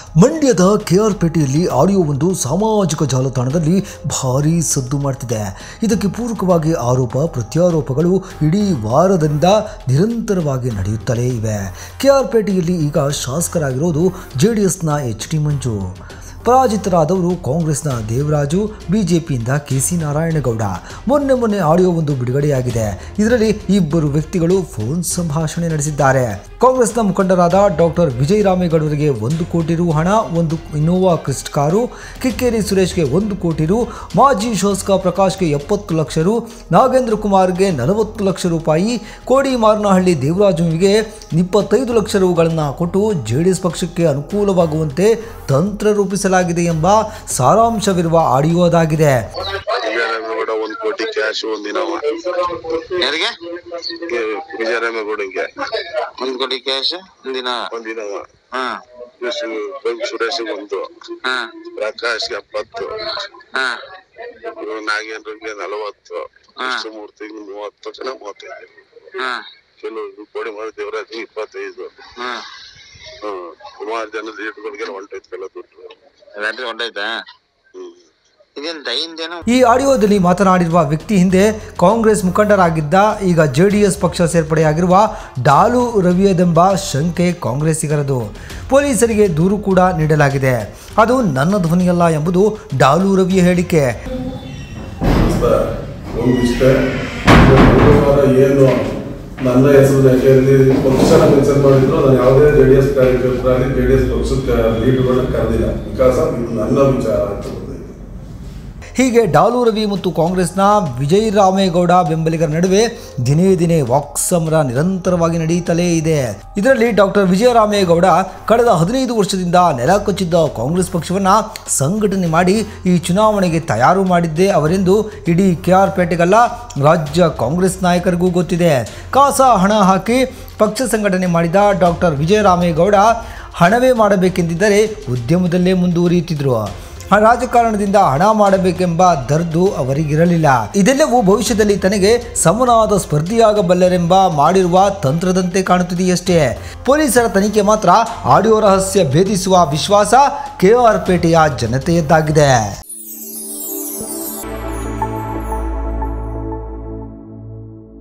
ಮಂಡ್ಯದ ಕೆಆರ್ ಪೇಟೆಯಲ್ಲಿ ಆಡಿಯೋವೊಂದು ಸಾಮಾಜಿಕ ಜಾಲತಾಣದಲ್ಲಿ ಭಾರೀ ಸದ್ದು ಮಾಡ್ತಿದೆ ಇದಕ್ಕೆ ಪೂರಕವಾಗಿ ಆರೋಪ ಪ್ರತ್ಯಾರೋಪಗಳು ಇಡೀ ವಾರದಿಂದ ನಿರಂತರವಾಗಿ ನಡೆಯುತ್ತಲೇ ಇವೆ ಕೆಆರ್ ಪೇಟೆಯಲ್ಲಿ ಈಗ ಶಾಸಕರಾಗಿರೋದು ಜೆ ಡಿ ಎಸ್ನ ಎಚ್ ಡಿ ಮಂಜು ಪರಾಜಿತರಾದವರು ಕಾಂಗ್ರೆಸ್ನ ದೇವರಾಜು ಬಿಜೆಪಿಯಿಂದ ಕೆ ಸಿ ನಾರಾಯಣಗೌಡ ಮೊನ್ನೆ ಮೊನ್ನೆ ಆಡಿಯೋ ಒಂದು ಬಿಡುಗಡೆಯಾಗಿದೆ ಇದರಲ್ಲಿ ಇಬ್ಬರು ವ್ಯಕ್ತಿಗಳು ಫೋನ್ ಸಂಭಾಷಣೆ ನಡೆಸಿದ್ದಾರೆ ಕಾಂಗ್ರೆಸ್ನ ಮುಖಂಡರಾದ ಡಾಕ್ಟರ್ ವಿಜಯ್ ರಾಮೇಗೌಡರಿಗೆ ಒಂದು ಕೋಟಿ ರು ಹಣ ಒಂದು ಇನ್ನೋವಾ ಕ್ರಿಸ್ಟ್ ಕಾರು ಕಿಕ್ಕೇರಿ ಸುರೇಶ್ಗೆ ಒಂದು ಕೋಟಿ ರು ಮಾಜಿ ಶಾಸಕ ಪ್ರಕಾಶ್ಗೆ ಎಪ್ಪತ್ತು ಲಕ್ಷ ರು ನಾಗೇಂದ್ರ ಕುಮಾರ್ಗೆ ನಲವತ್ತು ಲಕ್ಷ ರೂಪಾಯಿ ಕೋಡಿಮಾರನಹಳ್ಳಿ ದೇವರಾಜುವಿಗೆ ಇಪ್ಪತ್ತೈದು ಲಕ್ಷ ರುಗಳನ್ನು ಕೊಟ್ಟು ಜೆಡಿಎಸ್ ಪಕ್ಷಕ್ಕೆ ಅನುಕೂಲವಾಗುವಂತೆ ತಂತ್ರ ರೂಪಿಸಲಾಗಿದೆ ಎಂಬ ಸಾರಾಂಶವಿರುವ ಆಡಿಯೋ ಅದಾಗಿದೆ ವಿಜಯರಾಮೇಗೌಡ ಒಂದ್ ಕೋಟಿ ಕ್ಯಾಶ್ ಒಂದಿನ ಯಾರಿಗೆ ವಿಜಯರಾಮೇಗೌಡಂಗೆ ಒಂದ್ ಕೋಟಿ ಕ್ಯಾಶ್ ಒಂದಿನ ಒಂದಿನ ಹಾ ಸುರೇಶ್ ಒಂದು ಹಾ ಪ್ರಕಾಶ್ಗೆ ಎಪ್ಪತ್ತು ಹಾ ಇವ್ರು ನಾಗೇಂದ್ರಗೆ ನಲವತ್ತು ಹಾ. ಕೃಷ್ಣಮೂರ್ತಿಗೆ ಮೂವತ್ತು ಜನ ಮೂವತ್ತೈದು ಹಾ ಕೆಲವರು ಕೋಡಿ ಮಾಡಿ ದೇವರಾಜ್ ಇಪ್ಪತ್ತೈದು ಹಾ ಹ್ಮ್ ಸುಮಾರು ಜನ ಲೀಡರ್ಗಳಿಗೆಲ್ಲ ಹೊಂಟೈತ್ಕಲ್ಲ ದುಡ್ಡು ರಾತ್ರಿ ಹೊಂಟೈತಾ ಹ್ಮ್ ಇದೇನ್ ದೈಂದೇನು ಈ ಆಡಿಯೋದಲ್ಲಿ ಮಾತನಾಡಿರುವ ವ್ಯಕ್ತಿ ಹಿಂದೆ ಕಾಂಗ್ರೆಸ್ ಮುಖಂಡರಾಗಿದ್ದ ಈಗ ಜೆ ಡಿ ಎಸ್ ಪಕ್ಷ ಸೇರ್ಪಡೆಯಾಗಿರುವ ಡಾಲು ರವಿಯದೆಂಬ ಶಂಕೆ ಕಾಂಗ್ರೆಸ್ಸಿಗರದು ಪೊಲೀಸರಿಗೆ ದೂರು ಕೂಡ ನೀಡಲಾಗಿದೆ ಅದು ನನ್ನ ಧ್ವನಿಯಲ್ಲ ಎಂಬುದು ಡಾಲು ರವಿಯ ಹೇಳಿಕೆ ಒಂದು ಇಷ್ಟ ಮಂಗಳವಾರ ಏನು ನನ್ನ ಹೆಸರು ಯಾಕೆಂದ್ರೆ ಪಕ್ಷನ ಮೆನ್ಷನ್ ಮಾಡಿದ್ರು ನಾನು ಯಾವುದೇ ಜೆ ಡಿ ಎಸ್ ಕಾರ್ಯಕರ್ತರಾಗಲಿ ಜೆ ಡಿ ಎಸ್ ಪಕ್ಷದ ಲೀಡರ್ಗಳನ್ನ ಕರೆದಿಲ್ಲ ಬಿಕಾಸ್ ಇದು ನನ್ನ ವಿಚಾರ ಅಂತ ಬಂದೈತೆ ಹೀಗೆ ಡಾಲು ರವಿ ಮತ್ತು ಕಾಂಗ್ರೆಸ್ನ ವಿಜಯ್ ರಾಮೇಗೌಡ ಬೆಂಬಲಿಗರ ನಡುವೆ ದಿನೇ ದಿನೇ ವಾಕ್ಸಮರ ನಿರಂತರವಾಗಿ ನಡೆಯುತ್ತಲೇ ಇದೆ ಇದರಲ್ಲಿ ಡಾಕ್ಟರ್ ವಿಜಯರಾಮೇಗೌಡ ಕಳೆದ ಹದಿನೈದು ವರ್ಷದಿಂದ ನೆಲಕಚ್ಚಿದ್ದ ಕಾಂಗ್ರೆಸ್ ಪಕ್ಷವನ್ನ ಸಂಘಟನೆ ಮಾಡಿ ಈ ಚುನಾವಣೆಗೆ ತಯಾರು ಮಾಡಿದ್ದೇ ಅವರೆಂದು ಇಡೀ ಕೆ ಆರ್ ಪೇಟೆಗಲ್ಲ ರಾಜ್ಯ ಕಾಂಗ್ರೆಸ್ ನಾಯಕರಿಗೂ ಗೊತ್ತಿದೆ ಕಾಸ ಹಣ ಹಾಕಿ ಪಕ್ಷ ಸಂಘಟನೆ ಮಾಡಿದ ಡಾಕ್ಟರ್ ವಿಜಯರಾಮೇಗೌಡ ಹಣವೇ ಮಾಡಬೇಕೆಂದಿದ್ದರೆ ಉದ್ಯಮದಲ್ಲೇ ಮುಂದುವರಿಯುತ್ತಿದ್ದರು ಆ ರಾಜಕಾರಣದಿಂದ ಹಣ ಮಾಡಬೇಕೆಂಬ ದರ್ದು ಅವರಿಗಿರಲಿಲ್ಲ ಇದೆಲ್ಲವೂ ಭವಿಷ್ಯದಲ್ಲಿ ತನಗೆ ಸಮನಾದ ಸ್ಪರ್ಧಿಯಾಗಬಲ್ಲರೆಂಬ ಮಾಡಿರುವ ತಂತ್ರದಂತೆ ಕಾಣುತ್ತಿದೆಯಷ್ಟೇ ಪೊಲೀಸರ ತನಿಖೆ ಮಾತ್ರ ಆಡಿಯೋ ರಹಸ್ಯ ಭೇದಿಸುವ ವಿಶ್ವಾಸ ಕೆಆರ್ ಪೇಟೆಯ ಜನತೆಯದ್ದಾಗಿದೆ